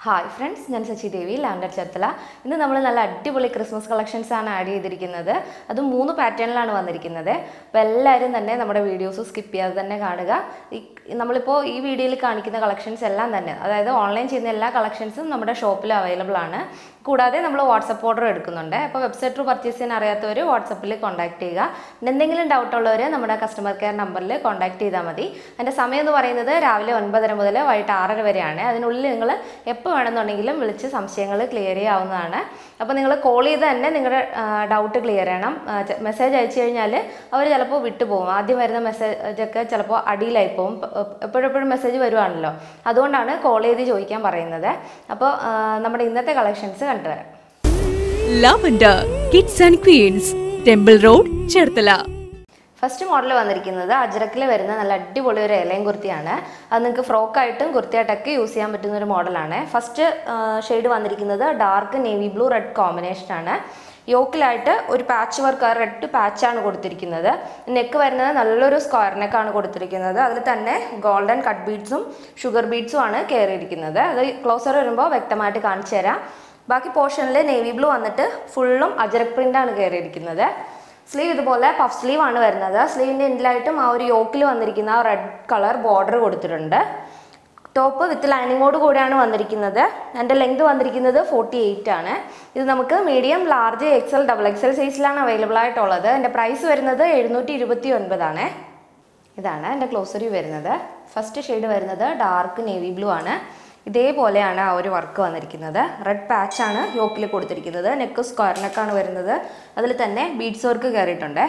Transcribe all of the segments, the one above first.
hi friends ഞാൻ ശശി ദേവി lander Cherthala ഇന്ന് നമ്മൾ നല്ല അടിപൊളി ക്രിസ്മസ് കളക്ഷൻസ് ആണ് ആഡ് ചെയ്തിരിക്കുന്നത് അത് മൂന്ന് പാറ്റേണിലാണ് വന്നിരിക്കുന്നത് അപ്പോൾ എല്ലാവരും തന്നെ നമ്മുടെ വീഡിയോസ് സ്കിപ്പ് ചെയ്യാതെ തന്നെ കാണുക ഈ നമ്മളിപ്പോൾ ഈ വീഡിയോയിൽ കാണിക്കുന്ന കളക്ഷൻസ് എല്ലാം തന്നെ അതായത് ഓൺലൈൻ ചെയ്യുന്ന എല്ലാ കളക്ഷൻസും നമ്മുടെ ഷോപ്പിൽ അവൈലബിൾ ആണ് കൂടാതെ നമ്മൾ വാട്സപ്പ് ഓർഡർ എടുക്കുന്നുണ്ട് അപ്പോൾ വെബ്സൈറ്റ് ത്രൂ പർച്ചേസ് ചെയ്യാൻ അറിയാത്തവർ വാട്സപ്പിൽ കോൺടാക്ട് ചെയ്യുക പിന്നെ എന്തെങ്കിലും ഡൗട്ട് ഉള്ളവർ നമ്മുടെ കസ്റ്റമർ കെയർ നമ്പറിൽ കോൺടാക്ട് ചെയ്താൽ മതി അതിൻ്റെ സമയം എന്ന് പറയുന്നത് രാവിലെ ഒൻപതര മുതൽ വൈകിട്ട് ആറര വരെയാണ് അതിനുള്ളിൽ നിങ്ങൾ എപ്പോൾ വേണമെന്നുണ്ടെങ്കിലും വിളിച്ച് സംശയങ്ങൾ ക്ലിയർ ചെയ്യാവുന്നതാണ് അപ്പോൾ നിങ്ങൾ കോൾ ചെയ്ത് തന്നെ നിങ്ങളുടെ ഡൗട്ട് ക്ലിയർ ചെയ്യണം മെസ്സേജ് അയച്ചു കഴിഞ്ഞാൽ അവർ ചിലപ്പോൾ വിട്ടുപോകും ആദ്യം വരുന്ന മെസ്സേജൊക്കെ ചിലപ്പോൾ അടിയിലായി പോകും എപ്പോഴെപ്പോഴും മെസ്സേജ് വരുവാണല്ലോ അതുകൊണ്ടാണ് കോൾ ചെയ്ത് ചോദിക്കാൻ പറയുന്നത് അപ്പോൾ നമ്മുടെ ഇന്നത്തെ കളക്ഷൻസ് കണ്ടുവരാം lavender kids and queens temple road Cherthala first model വന്നിരിക്കുന്നത് അജ്രക്കിൽ വരുന്ന നല്ല അടിപൊളി ഒരു ഇലയും കുർത്തിയാണ് അത് നിങ്ങൾക്ക് ഫ്രോക്കായിട്ടും കുർത്തിയായിട്ടൊക്കെ യൂസ് ചെയ്യാൻ പറ്റുന്ന ഒരു മോഡലാണ് ഫസ്റ്റ് ഷെയ്ഡ് വന്നിരിക്കുന്നത് ഡാർക്ക് നേവി ബ്ലൂ റെഡ് കോമ്പിനേഷനാണ് യോക്കിലായിട്ട് ഒരു പാച്ച് വർക്ക് റെഡ് പാച്ചാണ് കൊടുത്തിരിക്കുന്നത് നെക്ക് വരുന്നത് നല്ലൊരു സ്ക്വയർ നെക്കാണ് കൊടുത്തിരിക്കുന്നത് അതിൽ തന്നെ ഗോൾഡൻ കട്ട് ബീഡ്സും ഷുഗർ ബീഡ്സും ആണ് കയറിയിരിക്കുന്നത് അത് ക്ലോസർ വരുമ്പോൾ വ്യക്തമായിട്ട് കാണിച്ചു തരാം ബാക്കി പോർഷനിൽ നേവി ബ്ലൂ വന്നിട്ട് ഫുള്ളും അജരക് പ്രിൻ്റാണ് കയറിയിരിക്കുന്നത് സ്ലീവ് ഇതുപോലെ പഫ് സ്ലീവ് ആണ് വരുന്നത് സ്ലീവിൻ്റെ എൻഡിലായിട്ടും ആ ഒരു യോക്കിൽ വന്നിരിക്കുന്ന ആ റെഡ് കളർ ബോർഡർ കൊടുത്തിട്ടുണ്ട് ടോപ്പ് വിത്ത് ലൈനിങ്ങോട് കൂടിയാണ് വന്നിരിക്കുന്നത് എൻ്റെ ലെങ്ത് വന്നിരിക്കുന്നത് ഫോർട്ടി എയ്റ്റ് ആണ് ഇത് നമുക്ക് medium large XL double XL സൈസിലാണ് അവൈലബിൾ ആയിട്ടുള്ളത് എൻ്റെ പ്രൈസ് വരുന്നത് എഴുന്നൂറ്റി ഇരുപത്തി ഒൻപതാണ് ഇതാണ് എൻ്റെ ക്ലോസറി വരുന്നത് ഫസ്റ്റ് ഷെയ്ഡ് വരുന്നത് ഡാർക്ക് നേവി ബ്ലൂ ആണ് ഇതേപോലെയാണ് ആ ഒരു വർക്ക് വന്നിരിക്കുന്നത് റെഡ് പാച്ചാണ് യോക്കിൽ കൊടുത്തിരിക്കുന്നത് നെക്ക് സ്ക്വയർ നെക്കാണ് വരുന്നത് അതിൽ തന്നെ ബീഡ്സ് വർക്ക് കയറിയിട്ടുണ്ട്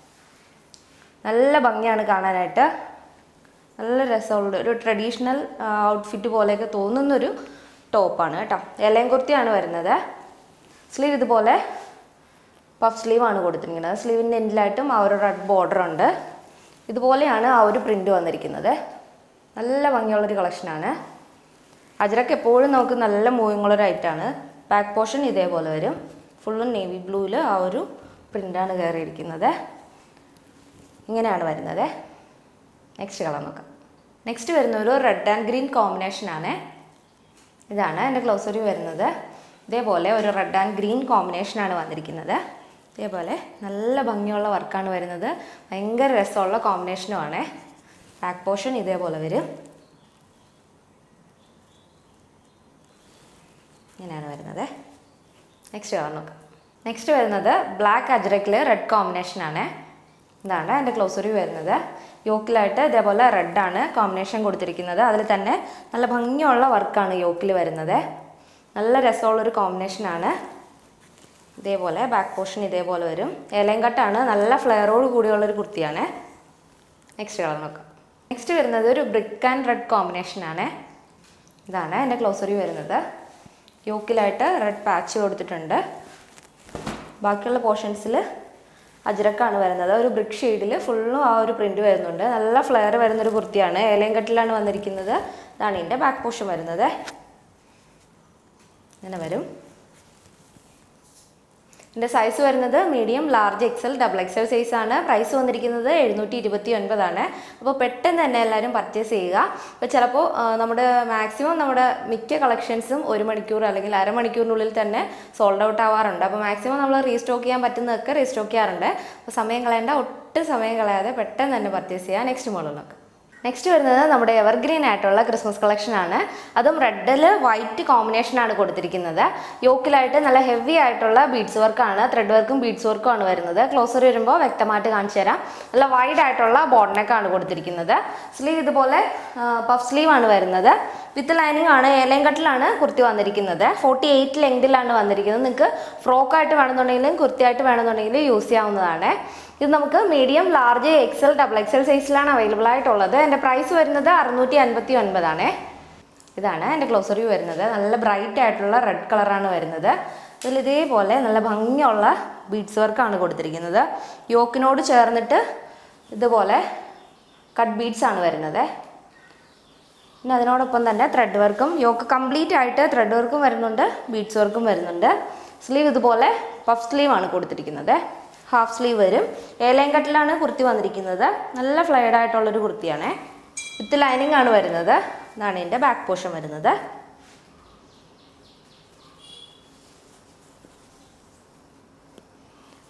നല്ല ഭംഗിയാണ് കാണാനായിട്ട് നല്ല രസമുള്ള ഒരു ട്രഡീഷണൽ ഔട്ട്ഫിറ്റ് പോലെയൊക്കെ തോന്നുന്നൊരു ടോപ്പാണ് കേട്ടോ ഇലയും കുർത്തിയാണ് വരുന്നത് സ്ലീവ് ഇതുപോലെ പഫ് സ്ലീവാണ് കൊടുത്തിരിക്കുന്നത് സ്ലീവിൻ്റെ എൻഡിലായിട്ടും ആ ഒരു റെഡ് ബോർഡർ ഉണ്ട് ഇതുപോലെയാണ് ആ ഒരു പ്രിൻ്റ് വന്നിരിക്കുന്നത് നല്ല ഭംഗിയുള്ളൊരു കളക്ഷനാണ് അജരക്ക് എപ്പോഴും നമുക്ക് നല്ല മൂവിങ്ങുള്ളൊരൈറ്റാണ് ബാക്ക് പോർഷൻ ഇതേപോലെ വരും ഫുള്ളും നേവി ബ്ലൂവിൽ ആ ഒരു പ്രിൻ്റാണ് കയറിയിരിക്കുന്നത് ഇങ്ങനെയാണ് വരുന്നത് നെക്സ്റ്റ് കളർ നോക്കാം നെക്സ്റ്റ് വരുന്ന ഒരു റെഡ് ആൻഡ് ഗ്രീൻ കോമ്പിനേഷനാണ് ഇതാണ് എൻ്റെ ക്ലോസറി വരുന്നത് ഇതേപോലെ ഒരു റെഡ് ആൻഡ് ഗ്രീൻ കോമ്പിനേഷനാണ് വന്നിരിക്കുന്നത് ഇതേപോലെ നല്ല ഭംഗിയുള്ള വർക്കാണ് വരുന്നത് ഭയങ്കര രസമുള്ള കോമ്പിനേഷനുമാണ് ബാക്ക് പോർഷൻ ഇതേപോലെ വരും ഇങ്ങനെയാണ് വരുന്നത് നെക്സ്റ്റ് കളർ നോക്കാം നെക്സ്റ്റ് വരുന്നത് ബ്ലാക്ക് അജ്രക്കിൽ റെഡ് കോമ്പിനേഷനാണ് ഇതാണ് എൻ്റെ ക്ലോസറി വരുന്നത് യോക്കിലായിട്ട് ഇതേപോലെ റെഡാണ് കോമ്പിനേഷൻ കൊടുത്തിരിക്കുന്നത് അതിൽ തന്നെ നല്ല ഭംഗിയുള്ള വർക്കാണ് യോക്കിൽ വരുന്നത് നല്ല രസമുള്ളൊരു കോമ്പിനേഷനാണ് ഇതേപോലെ ബാക്ക് പോർഷൻ ഇതേപോലെ വരും ഏലയും കട്ടാണ് നല്ല ഫ്ലെയറോട് കൂടിയുള്ളൊരു കുർത്തിയാണ് നെക്സ്റ്റ് കളർ നോക്കാം നെക്സ്റ്റ് വരുന്നത് ഒരു ബ്രിക്ക് ആൻഡ് റെഡ് കോമ്പിനേഷനാണ് ഇതാണ് എൻ്റെ ക്ലോസറി വരുന്നത് യോക്കിലായിട്ട് റെഡ് പാച്ച് കൊടുത്തിട്ടുണ്ട് ബാക്കിയുള്ള പോർഷൻസിൽ അജ്രക്കാണ് വരുന്നത് ഒരു ബ്രിക്ക് ഷെയ്ഡിൽ ഫുള്ളും ആ ഒരു പ്രിൻ്റ് വരുന്നുണ്ട് നല്ല ഫ്ലെയർ വരുന്നൊരു കുർത്തിയാണ് ഏലയും കട്ടിലാണ് വന്നിരിക്കുന്നത് ഇതാണ് ഇതിൻ്റെ ബാക്ക് പോർഷൻ വരുന്നത് ഇങ്ങനെ വരും ഇതിൻ്റെ സൈസ് വരുന്നത് medium large XL double XL size ആണ് പ്രൈസ് വന്നിരിക്കുന്നത് എഴുന്നൂറ്റി ഇരുപത്തി ഒൻപതാണ് അപ്പോൾ പെട്ടെന്ന് തന്നെ എല്ലാവരും പർച്ചേസ് ചെയ്യുക അപ്പോൾ ചിലപ്പോൾ നമ്മുടെ മാക്സിമം നമ്മുടെ മിക്ക കളക്ഷൻസും ഒരു മണിക്കൂർ അല്ലെങ്കിൽ അരമണിക്കൂറിനുള്ളിൽ തന്നെ സോൾഡ് ഔട്ട് ആവാറുണ്ട് അപ്പോൾ മാക്സിമം നമ്മൾ റീസ്റ്റോക്ക് ചെയ്യാൻ പറ്റുന്നതൊക്കെ റീസ്റ്റോക്ക് ചെയ്യാറുണ്ട് അപ്പോൾ സമയം കളയേണ്ട ഒട്ടും സമയം കളയാതെ പെട്ടെന്ന് തന്നെ പർച്ചേസ് ചെയ്യുക നെക്സ്റ്റ് മോഡൽ നോക്കാം നെക്സ്റ്റ് വരുന്നത് നമ്മുടെ എവർഗ്രീൻ ആയിട്ടുള്ള ക്രിസ്മസ് കളക്ഷൻ ആണ് അതും റെഡിൽ വൈറ്റ് കോമ്പിനേഷൻ ആണ് കൊടുത്തിരിക്കുന്നത് യോക്കിലായിട്ട് നല്ല ഹെവി ആയിട്ടുള്ള ബീഡ്സ് വർക്കാണ് ത്രെഡ് വർക്കും ബീഡ്സ് വർക്കും ആണ് വരുന്നത് ക്ലോസർ വരുമ്പോൾ വ്യക്തമായിട്ട് കാണിച്ചു തരാം നല്ല വൈഡ് ആയിട്ടുള്ള ബോർഡനൊക്കെയാണ് കൊടുത്തിരിക്കുന്നത് സ്ലീവ് ഇതുപോലെ പഫ് സ്ലീവ് ആണ് വരുന്നത് വിത്ത് ലൈനിങ് ആണ് ഏലയും കട്ടിലാണ് കുർത്തി വന്നിരിക്കുന്നത് ഫോർട്ടി എയ്റ്റ് ലെങ്തിലാണ് വന്നിരിക്കുന്നത് നിങ്ങൾക്ക് ഫ്രോക്കായിട്ട് വേണമെന്നുണ്ടെങ്കിലും കുർത്തിയായിട്ട് വേണമെന്നുണ്ടെങ്കിലും യൂസ് ചെയ്യാവുന്നതാണ് ഇത് നമുക്ക് medium large XL double XL സൈസിലാണ് അവൈലബിൾ ആയിട്ടുള്ളത് എൻ്റെ പ്രൈസ് വരുന്നത് അറുന്നൂറ്റി അൻപത്തി ഒൻപതാണ് ഇതാണ് എൻ്റെ ക്ലോസറി വരുന്നത് നല്ല ബ്രൈറ്റ് ആയിട്ടുള്ള റെഡ് കളറാണ് വരുന്നത് ഇതിൽ ഇതേപോലെ നല്ല ഭംഗിയുള്ള ബീഡ്സ് വർക്കാണ് കൊടുത്തിരിക്കുന്നത് യോക്കിനോട് ചേർന്നിട്ട് ഇതുപോലെ കട്ട് ബീഡ്സ് ആണ് വരുന്നത് പിന്നെ അതിനോടൊപ്പം തന്നെ ത്രെഡ് വർക്കും യോക്ക് കംപ്ലീറ്റ് ആയിട്ട് ത്രെഡ് വർക്കും വരുന്നുണ്ട് ബീഡ്സ് വർക്കും വരുന്നുണ്ട് സ്ലീവ് ഇതുപോലെ പഫ് സ്ലീവ് ആണ് കൊടുത്തിരിക്കുന്നത് ഹാഫ് സ്ലീവ് വരും ഏലയും കട്ടിലാണ് കുർത്തി വന്നിരിക്കുന്നത് നല്ല ഫ്ലൈഡ് ആയിട്ടുള്ളൊരു കുർത്തിയാണ് വിത്ത് ലൈനിങ് ആണ് വരുന്നത് ഇതാണ് ഇതിൻ്റെ ബാക്ക് പോർഷൻ വരുന്നത്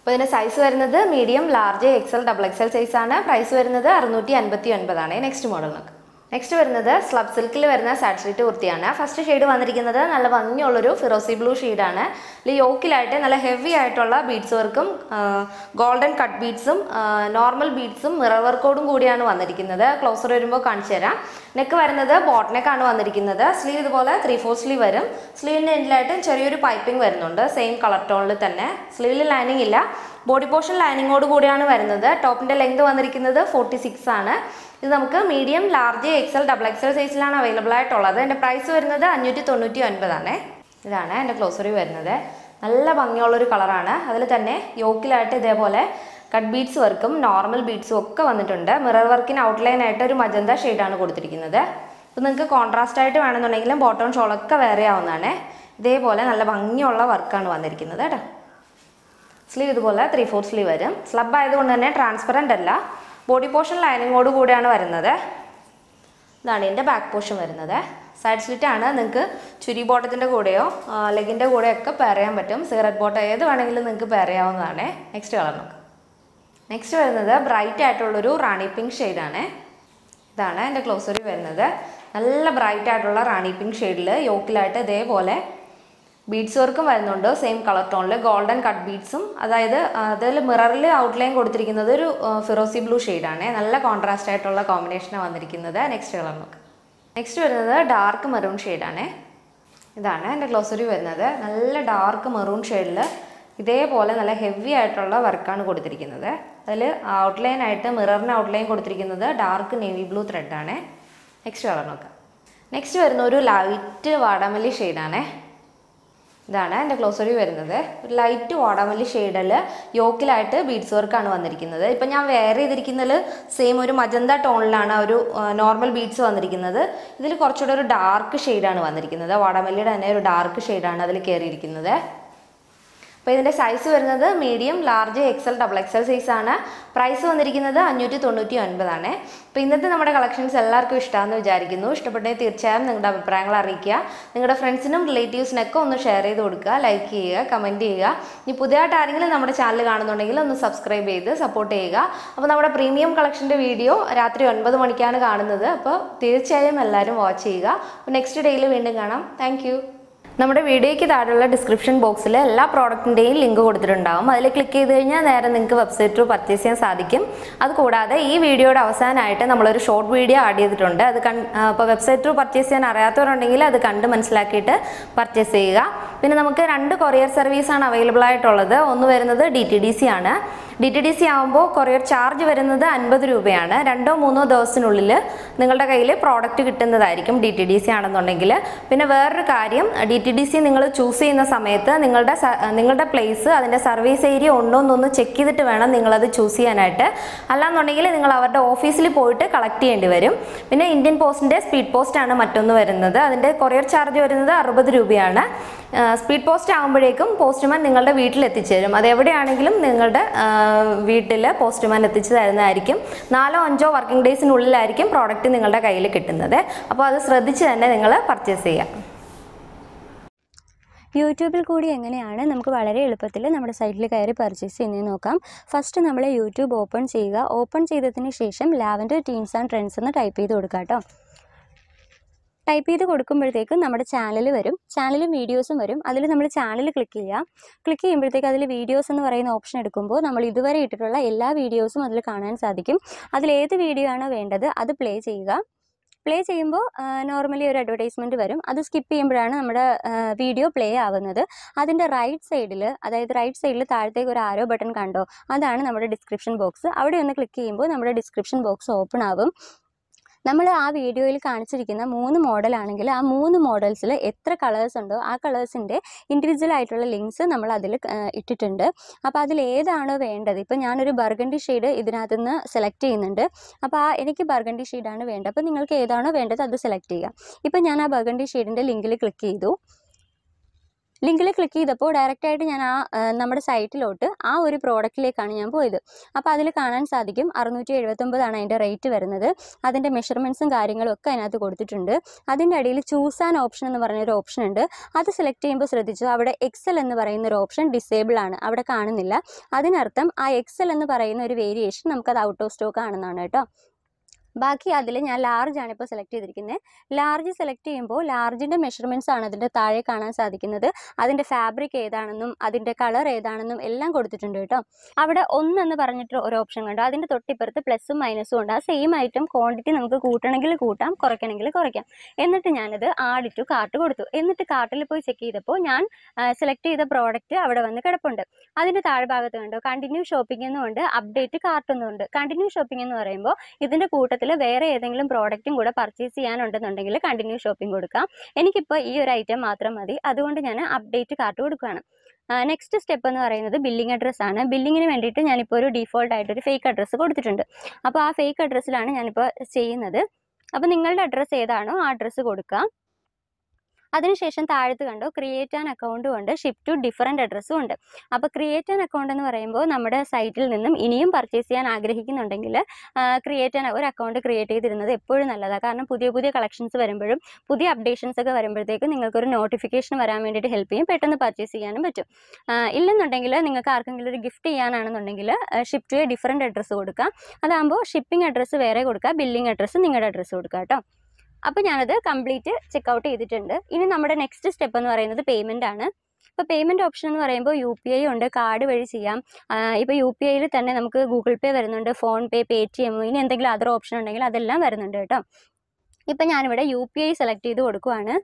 അപ്പോൾ ഇതിൻ്റെ സൈസ് വരുന്നത് medium large XL double XL size ആണ് പ്രൈസ് വരുന്നത് അറുന്നൂറ്റി അൻപത്തി ഒൻപതാണ് നെക്സ്റ്റ് മോഡൽ നോക്കാം നെക്സ്റ്റ് വരുന്നത് സ്ലബ് സിൽക്കിൽ വരുന്ന സാഡ് സ്ലിറ്റ് കുർത്തിയാണ് ഫസ്റ്റ് ഷെയ്ഡ് വന്നിരിക്കുന്നത് നല്ല ഭംഗിയുള്ളൊരു ഫിറോസി ബ്ലൂ ഷെയ്ഡാണ് ഇതിൽ യോക്കിലായിട്ട് നല്ല ഹെവി ആയിട്ടുള്ള ബീഡ്സ് വർക്കും ഗോൾഡൻ കട്ട് ബീഡ്സും നോർമൽ ബീഡ്സും മിറർ വർക്കോടും കൂടിയാണ് വന്നിരിക്കുന്നത് ക്ലോസർ വരുമ്പോൾ കാണിച്ചു തരാം നെക്ക് വരുന്നത് ബോട്ട് നെക്കാണ് വന്നിരിക്കുന്നത് സ്ലീവ് ഇതുപോലെ ത്രീ ഫോർ സ്ലീവ് വരും സ്ലീവിൻ്റെ എൻഡിലായിട്ട് ചെറിയൊരു പൈപ്പിംഗ് വരുന്നുണ്ട് സെയിം കളർ ടോണിൽ തന്നെ സ്ലീവിൽ ലൈനിങ് ഇല്ല ബോഡി പോർഷൻ ലൈനിങ്ങോട് കൂടിയാണ് വരുന്നത് ടോപ്പിൻ്റെ ലെങ്ത് വന്നിരിക്കുന്നത് ഫോർട്ടി സിക്സ് ആണ് ഇത് നമുക്ക് medium large XL double XL സൈസിലാണ് അവൈലബിൾ ആയിട്ടുള്ളത് എൻ്റെ പ്രൈസ് വരുന്നത് അഞ്ഞൂറ്റി തൊണ്ണൂറ്റി ഒൻപതാണ് ഇതാണ് എൻ്റെ ക്ലോസറി വരുന്നത് നല്ല ഭംഗിയുള്ളൊരു കളറാണ് അതിൽ തന്നെ യോക്കിലായിട്ട് ഇതേപോലെ കട്ട് ബീഡ്സ് വർക്കും നോർമൽ ബീഡ്സും ഒക്കെ വന്നിട്ടുണ്ട് മിറർ വർക്കിന് ഔട്ട്ലൈൻ ആയിട്ട് ഒരു മജന്ത ഷെയ്ഡാണ് കൊടുത്തിരിക്കുന്നത് അപ്പോൾ നിങ്ങൾക്ക് കോൺട്രാസ്റ്റ് ആയിട്ട് വേണമെന്നുണ്ടെങ്കിലും ബോട്ടം ഷോളൊക്കെ വേറെ ആവുന്നതാണ് ഇതേപോലെ നല്ല ഭംഗിയുള്ള വർക്കാണ് വന്നിരിക്കുന്നത് കേട്ടോ സ്ലീവ് ഇതുപോലെ ത്രീ ഫോർ സ്ലീവ് വരും സ്ലബ് ആയതുകൊണ്ട് തന്നെ ട്രാൻസ്പെറൻ്റ് അല്ല ബോഡി പോർഷൻ ലൈനിങ്ങോട് കൂടിയാണ് വരുന്നത് ഇതാണ് ഇതിൻ്റെ ബാക്ക് പോർഷൻ വരുന്നത് സൈഡ് സ്ലിറ്റ് ആണ് നിങ്ങൾക്ക് ചുരി ബോട്ടത്തിൻ്റെ കൂടെയോ ലെഗിൻ്റെ കൂടെയോ ഒക്കെ പെയർ ചെയ്യാൻ പറ്റും സിഗരറ്റ് ബോട്ടം ഏത് വേണമെങ്കിലും നിങ്ങൾക്ക് പെയർ ചെയ്യാവുന്നതാണ് നെക്സ്റ്റ് കളർ നോക്കാം നെക്സ്റ്റ് വരുന്നത് ബ്രൈറ്റ് ആയിട്ടുള്ളൊരു റാണി പിങ്ക് ഷെയ്ഡാണ് ഇതാണ് എൻ്റെ ക്ലോസറി വരുന്നത് നല്ല ബ്രൈറ്റ് ആയിട്ടുള്ള റാണി പിങ്ക് ഷെയ്ഡിൽ യോക്കിലായിട്ട് ഇതേപോലെ ബീഡ്സ് വർക്കും വരുന്നുണ്ട് സെയിം കളർ ടോണിൽ ഗോൾഡൻ കട്ട് ബീഡ്സും അതായത് അതിൽ മിററിൽ ഔട്ട്ലൈൻ കൊടുത്തിരിക്കുന്നത് ഒരു ഫിറോസി ബ്ലൂ ഷെയ്ഡാണ് നല്ല കോൺട്രാസ്റ്റ് ആയിട്ടുള്ള കോമ്പിനേഷനാണ് വന്നിരിക്കുന്നത് നെക്സ്റ്റ് കളർ നോക്കാം നെക്സ്റ്റ് വരുന്നത് ഡാർക്ക് മെറൂൺ ഷെയ്ഡാണ് ഇതാണ് എൻ്റെ ഗ്ലോസറി വരുന്നത് നല്ല ഡാർക്ക് മെറൂൺ ഷെയ്ഡിൽ ഇതേപോലെ നല്ല ഹെവി ആയിട്ടുള്ള വർക്കാണ് കൊടുത്തിരിക്കുന്നത് അതിൽ ഔട്ട്ലൈൻ ആയിട്ട് മിററിന് ഔട്ട്ലൈൻ കൊടുത്തിരിക്കുന്നത് ഡാർക്ക് നേവി ബ്ലൂ ത്രെഡാണ് നെക്സ്റ്റ് കളർ നോക്കാം നെക്സ്റ്റ് വരുന്ന ഒരു ലൈറ്റ് വാടാമല്ലി ഷെയ്ഡാണ് ഇതാണ് എൻ്റെ ക്ലോസറി വരുന്നത് ഒരു ലൈറ്റ് വാടാമല്ലി ഷെയ്ഡിൽ യോക്കിലായിട്ട് ബീഡ്സ് വർക്കാണ് വന്നിരിക്കുന്നത് ഇപ്പം ഞാൻ വെയർ ചെയ്തിരിക്കുന്നതിൽ സെയിം ഒരു മജന്ത ടോണിലാണ് ആ ഒരു നോർമൽ ബീഡ്സ് വന്നിരിക്കുന്നത് ഇതിൽ കുറച്ചുകൂടെ ഒരു ഡാർക്ക് ഷെയ്ഡാണ് വന്നിരിക്കുന്നത് വാടാമല്ലിയുടെ തന്നെ ഒരു ഡാർക്ക് ഷെയ്ഡാണ് അതിൽ കയറിയിരിക്കുന്നത് അപ്പോൾ ഇതിൻ്റെ സൈസ് വരുന്നത് medium large XL double XL സൈസാണ് പ്രൈസ് വന്നിരിക്കുന്നത് അഞ്ഞൂറ്റി തൊണ്ണൂറ്റി ഒൻപതാണ് അപ്പോൾ ഇന്നത്തെ നമ്മുടെ കളക്ഷൻസ് എല്ലാവർക്കും ഇഷ്ടമാണെന്ന് വിചാരിക്കുന്നു ഇഷ്ടപ്പെട്ടെങ്കിൽ തീർച്ചയായും നിങ്ങളുടെ അഭിപ്രായങ്ങൾ അറിയിക്കുക നിങ്ങളുടെ ഫ്രണ്ട്സിനും റിലേറ്റീവ്സിനൊക്കെ ഒന്ന് ഷെയർ ചെയ്ത് കൊടുക്കുക ലൈക്ക് ചെയ്യുക കമൻറ്റ് ചെയ്യുക ഇനി പുതിയതായിട്ട് ആരെങ്കിലും നമ്മുടെ ചാനൽ കാണുന്നുണ്ടെങ്കിൽ ഒന്ന് സബ്സ്ക്രൈബ് ചെയ്ത് സപ്പോർട്ട് ചെയ്യുക അപ്പോൾ നമ്മുടെ പ്രീമിയം കളക്ഷൻ്റെ വീഡിയോ രാത്രി ഒൻപത് മണിക്കാണ് കാണുന്നത് അപ്പോൾ തീർച്ചയായും എല്ലാവരും വാച്ച് ചെയ്യുക അപ്പോൾ നെക്സ്റ്റ് ഡേയിൽ വീണ്ടും കാണാം താങ്ക് നമ്മുടെ വീഡിയോയ്ക്ക് താഴെയുള്ള ഡിസ്ക്രിപ്ഷൻ ബോക്സിൽ എല്ലാ പ്രോഡക്റ്റിൻ്റെയും ലിങ്ക് കൊടുത്തിട്ടുണ്ടാവും അതിൽ ക്ലിക്ക് ചെയ്ത് കഴിഞ്ഞാൽ നേരെ നിങ്ങൾക്ക് വെബ്സൈറ്റ് ത്രൂ പർച്ചേസ് ചെയ്യാൻ സാധിക്കും അതുകൂടാതെ ഈ വീഡിയോയുടെ അവസാനമായിട്ട് നമ്മളൊരു ഷോർട്ട് വീഡിയോ ആഡ് ചെയ്തിട്ടുണ്ട് അത് കൺ അപ്പോൾ വെബ്സൈറ്റ് ത്രൂ പർച്ചേസ് ചെയ്യാൻ അറിയാത്തവരുണ്ടെങ്കിൽ അത് കണ്ട് മനസ്സിലാക്കിയിട്ട് പർച്ചേസ് ചെയ്യുക പിന്നെ നമുക്ക് രണ്ട് കൊറിയർ സർവീസാണ് അവൈലബിൾ ആയിട്ടുള്ളത് ഒന്ന് വരുന്നത് ഡി ടി ഡി സി ആണ് ഡി ടി ഡി സി ആകുമ്പോൾ കൊറിയർ ചാർജ് വരുന്നത് അൻപത് രൂപയാണ് രണ്ടോ മൂന്നോ ദിവസത്തിനുള്ളിൽ നിങ്ങളുടെ കയ്യിൽ പ്രോഡക്റ്റ് കിട്ടുന്നതായിരിക്കും ഡി ടി ഡി സി ആണെന്നുണ്ടെങ്കിൽ പിന്നെ വേറൊരു കാര്യം ഡി ടി ഡി സി നിങ്ങൾ ചൂസ് ചെയ്യുന്ന സമയത്ത് നിങ്ങളുടെ സ- നിങ്ങളുടെ പ്ലേസ് അതിൻ്റെ സർവീസ് ഏരിയ ഉണ്ടോ എന്നൊന്ന് ചെക്ക് ചെയ്തിട്ട് വേണം നിങ്ങളത് ചൂസ് ചെയ്യാനായിട്ട് അല്ലാന്നുണ്ടെങ്കിൽ നിങ്ങൾ അവരുടെ ഓഫീസിൽ പോയിട്ട് കളക്ട് ചെയ്യേണ്ടി വരും പിന്നെ ഇന്ത്യൻ പോസ്റ്റിൻ്റെ സ്പീഡ് പോസ്റ്റ് ആണ് മറ്റൊന്ന് വരുന്നത് അതിൻ്റെ കൊറിയർ ചാർജ് വരുന്നത് അറുപത് രൂപയാണ് സ്പീഡ് പോസ്റ്റ് ആകുമ്പോഴേക്കും പോസ്റ്റ്മാൻ നിങ്ങളുടെ വീട്ടിൽ എത്തിച്ചേരും അത് എവിടെയാണെങ്കിലും നിങ്ങളുടെ വീട്ടിൽ പോസ്റ്റ്മാൻ എത്തിച്ചു തരുന്നതായിരിക്കും നാലോ അഞ്ചോ വർക്കിംഗ് ഡേയ്സിനുള്ളിലായിരിക്കും പ്രോഡക്റ്റ് നിങ്ങളുടെ കയ്യിൽ കിട്ടുന്നത് അപ്പോൾ അത് ശ്രദ്ധിച്ച് തന്നെ നിങ്ങൾ പർച്ചേസ് ചെയ്യുക യൂട്യൂബിൽ കൂടി എങ്ങനെയാണ് നമുക്ക് വളരെ എളുപ്പത്തിൽ നമ്മുടെ സൈറ്റിൽ കയറി പർച്ചേസ് ചെയ്യുന്നത് നോക്കാം ഫസ്റ്റ് നമ്മൾ യൂട്യൂബ് ഓപ്പൺ ചെയ്യുക ഓപ്പൺ ചെയ്തതിന് ശേഷം ലാവൻഡർ ടീൻസ് ആൻഡ് ട്രെൻഡ്സ് എന്ന് ടൈപ്പ് ചെയ്ത് കൊടുക്കുക കേട്ടോ ടൈപ്പ് ചെയ്ത് കൊടുക്കുമ്പോഴത്തേക്കും നമ്മുടെ ചാനൽ വരും ചാനലും വീഡിയോസും വരും അതിൽ നമ്മൾ ചാനൽ ക്ലിക്ക് ചെയ്യുക ക്ലിക്ക് ചെയ്യുമ്പോഴത്തേക്ക് അതിൽ വീഡിയോസ് എന്ന് പറയുന്ന ഓപ്ഷൻ എടുക്കുമ്പോൾ നമ്മൾ ഇതുവരെ ഇട്ടിട്ടുള്ള എല്ലാ വീഡിയോസും അതിൽ കാണാൻ സാധിക്കും അതിൽ ഏത് വീഡിയോ ആണോ വേണ്ടത് അത് പ്ലേ ചെയ്യുക പ്ലേ ചെയ്യുമ്പോൾ നോർമലി ഒരു അഡ്വർടൈസ്മെൻറ്റ് വരും അത് സ്കിപ്പ് ചെയ്യുമ്പോഴാണ് നമ്മുടെ വീഡിയോ പ്ലേ ആവുന്നത് അതിൻ്റെ റൈറ്റ് സൈഡിൽ അതായത് റൈറ്റ് സൈഡിൽ താഴത്തേക്ക് ഒരു ആരോ ബട്ടൺ കണ്ടോ അതാണ് നമ്മുടെ ഡിസ്ക്രിപ്ഷൻ ബോക്സ് അവിടെ ഒന്ന് ക്ലിക്ക് ചെയ്യുമ്പോൾ നമ്മുടെ ഡിസ്ക്രിപ്ഷൻ ബോക്സ് ഓപ്പൺ ആവും നമ്മൾ ആ വീഡിയോയിൽ കാണിച്ചിരിക്കുന്ന മൂന്ന് മോഡലാണെങ്കിൽ ആ മൂന്ന് മോഡൽസിൽ എത്ര കളേഴ്സ് ഉണ്ടോ ആ കളേഴ്സിൻ്റെ ഇൻഡിവിജ്വൽ ആയിട്ടുള്ള ലിങ്ക്സ് നമ്മൾ അതിൽ ഇട്ടിട്ടുണ്ട് അപ്പോൾ അതിൽ ഏതാണോ വേണ്ടത് ഇപ്പോൾ ഞാനൊരു ബർഗണ്ടി ഷെയ്ഡ് ഇതിനകത്ത് നിന്ന് സെലക്ട് ചെയ്യുന്നുണ്ട് അപ്പോൾ ആ എനിക്ക് ബർഗണ്ടി ഷെയ്ഡാണ് വേണ്ടത് അപ്പോൾ നിങ്ങൾക്ക് ഏതാണോ വേണ്ടത് അത് സെലക്ട് ചെയ്യുക ഇപ്പോൾ ഞാൻ ആ ബർഗണ്ടി ഷെയ്ഡിൻ്റെ ലിങ്കിൽ ക്ലിക്ക് ചെയ്തു ലിങ്കിൽ ക്ലിക്ക് ചെയ്തപ്പോൾ ഡയറക്റ്റ് ആയിട്ട് ഞാൻ ആ ആ, നമ്മുടെ സൈറ്റിലോട്ട് ആ ഒരു പ്രോഡക്റ്റിലേക്കാണ് ഞാൻ പോയത് അപ്പോൾ അതിൽ കാണാൻ സാധിക്കും അറുന്നൂറ്റി എഴുപത്തൊമ്പതാണ് അതിൻ്റെ റേറ്റ് വരുന്നത് അതിൻ്റെ മെഷർമെൻറ്റ്സും കാര്യങ്ങളും ഒക്കെ അതിനകത്ത് കൊടുത്തിട്ടുണ്ട് അതിൻ്റെ അടിയിൽ ചൂസ് ആൻ ഓപ്ഷൻ എന്ന് പറഞ്ഞൊരു ഓപ്ഷൻ ഉണ്ട് അത് സെലക്ട് ചെയ്യുമ്പോൾ ശ്രദ്ധിച്ചു അവിടെ എക്സൽ എന്ന് പറയുന്ന ഒരു ഓപ്ഷൻ ഡിസേബിൾ ആണ് അവിടെ കാണുന്നില്ല അതിനർത്ഥം ആ എക്സൽ എന്ന് പറയുന്ന ഒരു വേരിയേഷൻ നമുക്കത് ഔട്ട് ഓഫ് സ്റ്റോക്ക് ആണെന്നാണ് കേട്ടോ ബാക്കി അതിൽ ഞാൻ ലാർജ് ആണ് ഇപ്പോൾ സെലക്ട് ചെയ്തിരിക്കുന്നത് ലാർജ് സെലക്ട് ചെയ്യുമ്പോൾ ലാർജിൻ്റെ മെഷർമെൻറ്റ്സ് ആണ് അതിൻ്റെ താഴെ കാണാൻ സാധിക്കുന്നത് അതിൻ്റെ ഫാബ്രിക് ഏതാണെന്നും അതിൻ്റെ കളർ ഏതാണെന്നും എല്ലാം കൊടുത്തിട്ടുണ്ട് കേട്ടോ അവിടെ ഒന്ന് എന്ന് പറഞ്ഞിട്ട് ഒരു ഓപ്ഷൻ കണ്ടു അതിൻ്റെ തൊട്ടിപ്പുറത്ത് പ്ലസും മൈനസും ഉണ്ട് ആ സെയിം ഐറ്റം ക്വാണ്ടിറ്റി നമുക്ക് കൂട്ടണമെങ്കിൽ കൂട്ടാം കുറയ്ക്കണമെങ്കിൽ കുറയ്ക്കാം എന്നിട്ട് ഞാനത് ആഡ് ടു കാർട്ട് കൊടുത്തു എന്നിട്ട് കാർട്ടിൽ പോയി ചെക്ക് ചെയ്തപ്പോൾ ഞാൻ സെലക്ട് ചെയ്ത പ്രോഡക്റ്റ് അവിടെ വന്ന് കിടപ്പുണ്ട് അതിൻ്റെ താഴ്ഭാഗത്ത് കണ്ടോ കണ്ടിന്യൂ ഷോപ്പിംഗ് എന്നുണ്ട് അപ്ഡേറ്റ് കാർട്ട് എന്നുണ്ട് കണ്ടിന്യൂ ഷോപ്പിംഗ് എന്ന് പറയുമ്പോൾ ഇതിൻ്റെ കൂട്ടത്തിൽ വേറെ ഏതെങ്കിലും പ്രോഡക്റ്റും കൂടെ പർച്ചേസ് ചെയ്യാനുണ്ടെന്നുണ്ടെങ്കിൽ കണ്ടിന്യൂ ഷോപ്പിംഗ് കൊടുക്കാം എനിക്കിപ്പോൾ ഈ ഒരു ഐറ്റം മാത്രം മതി അതുകൊണ്ട് ഞാൻ അപ്ഡേറ്റ് കാർട്ട് കൊടുക്കുകയാണ് നെക്സ്റ്റ് സ്റ്റെപ്പ് എന്ന് പറയുന്നത് ബില്ലിംഗ് അഡ്രസ്സ് ആണ് ബില്ലിങ്ങിന് വേണ്ടിയിട്ട് ഞാനിപ്പോൾ ഒരു ഡീഫോൾട്ട് ആയിട്ട് ഒരു ഫേക്ക് അഡ്രസ്സ് കൊടുത്തിട്ടുണ്ട് അപ്പോൾ ആ ഫേക്ക് അഡ്രസ്സിലാണ് ഞാനിപ്പോൾ ചെയ്യുന്നത് അപ്പോൾ നിങ്ങളുടെ അഡ്രസ്സ് ഏതാണോ ആ അഡ്രസ്സ് കൊടുക്കുക അതിനുശേഷം താഴത്ത് കണ്ടോ ക്രിയേറ്റ് ആൻ അക്കൗണ്ടും ഉണ്ട് ഷിപ്പ് ടു ഡിഫറെൻറ്റ് അഡ്രസ്സും ഉണ്ട് അപ്പോൾ ക്രിയേറ്റ് ആൻ അക്കൗണ്ട് എന്ന് പറയുമ്പോൾ നമ്മുടെ സൈറ്റിൽ നിന്നും ഇനിയും പർച്ചേസ് ചെയ്യാൻ ആഗ്രഹിക്കുന്നുണ്ടെങ്കിൽ ക്രിയേറ്റ് ആൻ ഒരു അക്കൗണ്ട് ക്രിയേറ്റ് ചെയ്തിരുന്നത് എപ്പോഴും നല്ലതാണ് കാരണം പുതിയ പുതിയ കളക്ഷൻസ് വരുമ്പോഴും പുതിയ അപ്ഡേഷൻസ് ഒക്കെ വരുമ്പോഴത്തേക്കും നിങ്ങൾക്കൊരു നോട്ടിഫിക്കേഷൻ വരാൻ വേണ്ടിയിട്ട് ഹെൽപ്പ് ചെയ്യും പെട്ടെന്ന് പർച്ചേസ് ചെയ്യാനും പറ്റും ആ, ഇല്ലെന്നുണ്ടെങ്കിൽ നിങ്ങൾക്ക് ആർക്കെങ്കിലും ഒരു ഗിഫ്റ്റ് ചെയ്യാനാണെന്നുണ്ടെങ്കിൽ ship to a different address കൊടുക്കുക അതാകുമ്പോൾ ഷിപ്പിംഗ് അഡ്രസ്സ് വേറെ കൊടുക്കുക ബില്ലിംഗ് അഡ്രസ്സ് നിങ്ങളുടെ അഡ്രസ്സ് കൊടുക്കുക കേട്ടോ അപ്പോൾ ഞാനത് കംപ്ലീറ്റ് ചെക്കൗട്ട് ചെയ്തിട്ടുണ്ട് ഇനി നമ്മുടെ നെക്സ്റ്റ് സ്റ്റെപ്പ് എന്ന് പറയുന്നത് പേയ്മെൻ്റ് ആണ് ഇപ്പോൾ പേയ്മെൻറ്റ് ഓപ്ഷൻ എന്ന് പറയുമ്പോൾ യു പി ഐ ഉണ്ട് കാർഡ് വഴി ചെയ്യാം ഇപ്പോൾ യു പി ഐയിൽ തന്നെ നമുക്ക് ഗൂഗിൾ പേ വരുന്നുണ്ട് PhonePe Paytm ഇനി എന്തെങ്കിലും അതർ ഓപ്ഷൻ ഉണ്ടെങ്കിൽ അതെല്ലാം വരുന്നുണ്ട് കേട്ടോ ഇപ്പം ഞാനിവിടെ യു പി ഐ സെലക്ട് ചെയ്ത് കൊടുക്കുവാണ്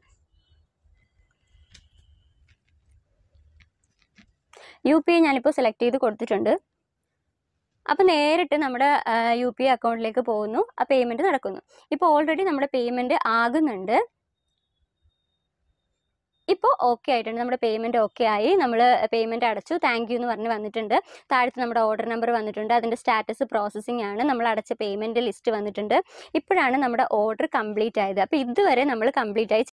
യു പി ഐ ഞാനിപ്പോൾ സെലക്ട് ചെയ്ത് കൊടുത്തിട്ടുണ്ട് അപ്പോൾ നേരിട്ട് നമ്മുടെ യു പി ഐ അക്കൗണ്ടിലേക്ക് പോകുന്നു ആ പേയ്മെൻറ്റ് നടക്കുന്നു ഇപ്പോൾ ഓൾറെഡി നമ്മുടെ പേയ്മെൻറ്റ് ആകുന്നുണ്ട് ഇപ്പോൾ ഓക്കെ ആയിട്ടുണ്ട് നമ്മുടെ പേയ്മെൻറ്റ് ഓക്കെ ആയി നമ്മൾ പേയ്മെൻറ്റ് അടച്ചു താങ്ക് യു എന്ന് പറഞ്ഞ് വന്നിട്ടുണ്ട് താഴത്ത് നമ്മുടെ ഓർഡർ നമ്പർ വന്നിട്ടുണ്ട് അതിൻ്റെ സ്റ്റാറ്റസ് പ്രോസസ്സിംഗ് ആണ് നമ്മൾ അടച്ച പേയ്മെൻറ്റ് ലിസ്റ്റ് വന്നിട്ടുണ്ട് ഇപ്പോഴാണ് നമ്മുടെ ഓർഡർ കംപ്ലീറ്റ് ആയത് അപ്പോൾ ഇതുവരെ നമ്മൾ കംപ്ലീറ്റ് ആയി